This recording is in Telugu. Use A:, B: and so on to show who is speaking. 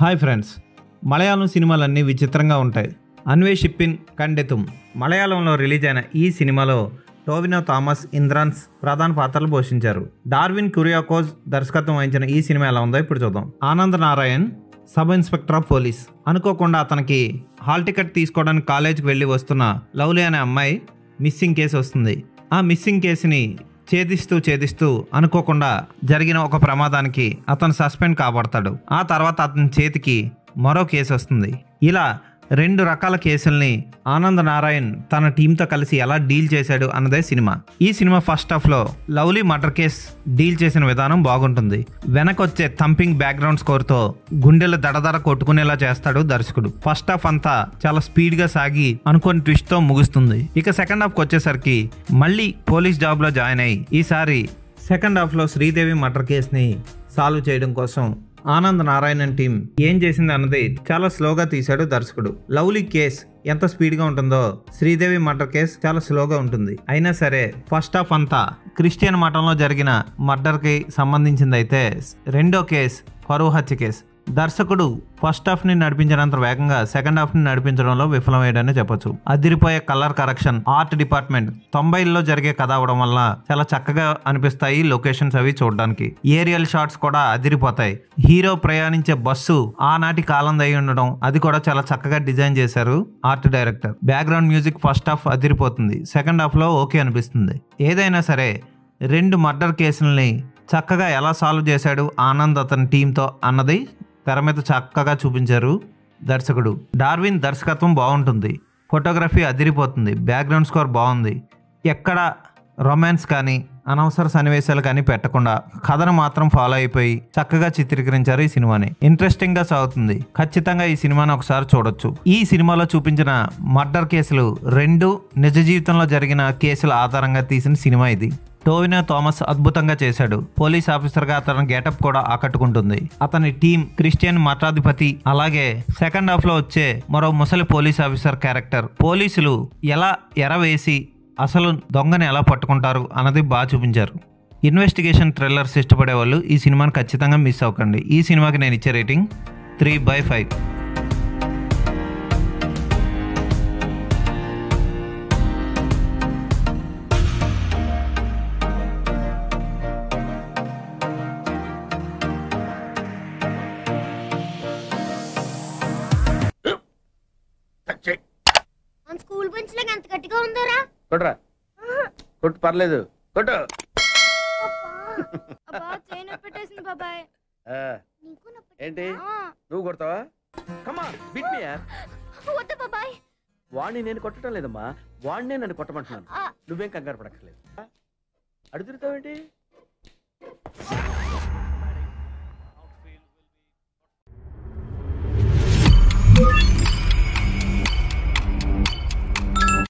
A: హాయ్ ఫ్రెండ్స్ మలయాళం సినిమాలన్నీ విచిత్రంగా ఉంటాయి అన్వేషిప్పిన్ కండెతుం మలయాళంలో రిలీజ్ అయిన ఈ సినిమాలో టోవినో థామస్ ఇంద్రాన్స్ ప్రధాన పాత్రలు పోషించారు డార్విన్ కురియాకోజ్ దర్శకత్వం వహించిన ఈ సినిమా ఎలా ఉందో ఇప్పుడు చూద్దాం Anand Narayan sub inspector of police అనుకోకుండా అతనికి హాల్ టికెట్ తీసుకోవడానికి కాలేజీకి వెళ్ళి వస్తున్న లవ్లీ అనే అమ్మాయి మిస్సింగ్ కేసు వస్తుంది ఆ మిస్సింగ్ కేసుని ఛేదిస్తూ ఛేదిస్తూ అనుకోకుండా జరిగిన ఒక ప్రమాదానికి అతను సస్పెండ్ కాబడతాడు ఆ తర్వాత అతని చేతికి మరో కేసు వస్తుంది ఇలా రెండు రకాల కేసుల్ని ఆనంద్ నారాయణ్ తన టీంతో కలిసి ఎలా డీల్ చేశాడు అన్నదే సినిమా ఈ సినిమా ఫస్ట్ హాఫ్ లో లవ్లీ మర్డర్ కేస్ డీల్ చేసిన విధానం బాగుంటుంది వెనకొచ్చే థంపింగ్ బ్యాక్గ్రౌండ్ స్కోర్ తో గుండెలు దడదడ కొట్టుకునేలా చేస్తాడు దర్శకుడు ఫస్ట్ హాఫ్ అంతా చాలా స్పీడ్ గా సాగి అనుకోని ట్విస్ట్ తో ముగుస్తుంది ఇక సెకండ్ హాఫ్ వచ్చేసరికి మళ్ళీ పోలీస్ జాబ్ లో జాయిన్ అయ్యి ఈసారి సెకండ్ హాఫ్ లో శ్రీదేవి మర్డర్ కేస్ ని సాల్వ్ చేయడం కోసం ఆనంద్ నారాయణన్ టీం ఏం చేసింది అన్నది చాలా స్లోగా తీశాడు దర్శకుడు లవ్లీ కేస్ ఎంత స్పీడ్ గా ఉంటుందో శ్రీదేవి మర్డర్ కేస్ చాలా స్లోగా ఉంటుంది అయినా సరే ఫస్ట్ హాఫ్ అంతా క్రిస్టియన్ మఠంలో జరిగిన మర్డర్ కి సంబంధించింది అయితే రెండో కేస్ పరువు హత్య కేస్ దర్శకుడు ఫస్ట్ హాఫ్ ని నడిపించినంత వేగంగా సెకండ్ హాఫ్ ని నడిపించడంలో విఫలమయ్యాడని చెప్పొచ్చు అదిరిపోయే కలర్ కరెక్షన్ ఆర్ట్ డిపార్ట్మెంట్ తొంభైల్లో జరిగే కథ అవడం వల్ల చాలా చక్కగా అనిపిస్తాయి లొకేషన్స్ అవి చూడడానికి ఏరియల్ షాట్స్ కూడా అదిరిపోతాయి హీరో ప్రయాణించే బస్సు ఆనాటి కాలం దై ఉండడం అది కూడా చాలా చక్కగా డిజైన్ చేశారు art director background music first half అదిరిపోతుంది సెకండ్ హాఫ్ లో ఓకే అనిపిస్తుంది ఏదైనా సరే రెండు మర్డర్ కేసుల్ని చక్కగా ఎలా సాల్వ్ చేశాడు ఆనంద్ అతని టీంతో అన్నది తెర మీద చక్కగా చూపించారు దర్శకుడు డార్విన్ దర్శకత్వం బాగుంటుంది ఫోటోగ్రఫీ అదిరిపోతుంది బ్యాక్గ్రౌండ్ స్కోర్ బాగుంది ఎక్కడ రొమాన్స్ కానీ అనవసర సన్నివేశాలు కానీ పెట్టకుండా కథను మాత్రం ఫాలో అయిపోయి చక్కగా చిత్రీకరించారు ఈ సినిమాని ఇంట్రెస్టింగ్ గా సాగుతుంది ఖచ్చితంగా ఈ సినిమాని ఒకసారి చూడొచ్చు ఈ సినిమాలో చూపించిన మర్డర్ కేసులు రెండు నిజ జీవితంలో జరిగిన కేసుల ఆధారంగా తీసిన సినిమా ఇది టోవినో థామస్ అద్భుతంగా చేశాడు పోలీస్ ఆఫీసర్ గా అతని గెటప్ కూడా ఆకట్టుకుంటుంది అతని టీం క్రిస్టియన్ మఠాధిపతి అలాగే సెకండ్ హాఫ్ లో వచ్చే మరో ముసలి పోలీస్ ఆఫీసర్ క్యారెక్టర్ పోలీసులు ఎలా ఎరవేసి అసలు దొంగని ఎలా పట్టుకుంటారు అన్నది బాగా చూపించారు ఇన్వెస్టిగేషన్ థ్రిల్లర్స్ ఇష్టపడే వాళ్ళు ఈ సినిమాని ఖచ్చితంగా మిస్ అవ్వకండి ఈ సినిమాకి నేను ఇచ్చే రేటింగ్ త్రీ బై ఫైవ్
B: మన స్కూల్ బెంచ్ లాగా ఎంత గట్టిగా ఉందోరా
C: కొట్రా కొట్టు పర్లేదు కొట్టు
B: అబ్బా చైన్ పెట్టేసింది బాబాయ్
C: ఆ,
B: నీకు నొప్పి
C: ఏంటి
B: ఆ,
C: నువ్వు కొడతావా కమా బిట్ మీ
B: వద్దు బాబాయ్
C: వాడిని నేను కొట్టడం లేదమ్మా వాడినే నన్ను కొట్టమంటున్నాను
B: ఆ,
C: నువ్వేం కంగారు పడక్కర్లేదు అడుగుతావేంటి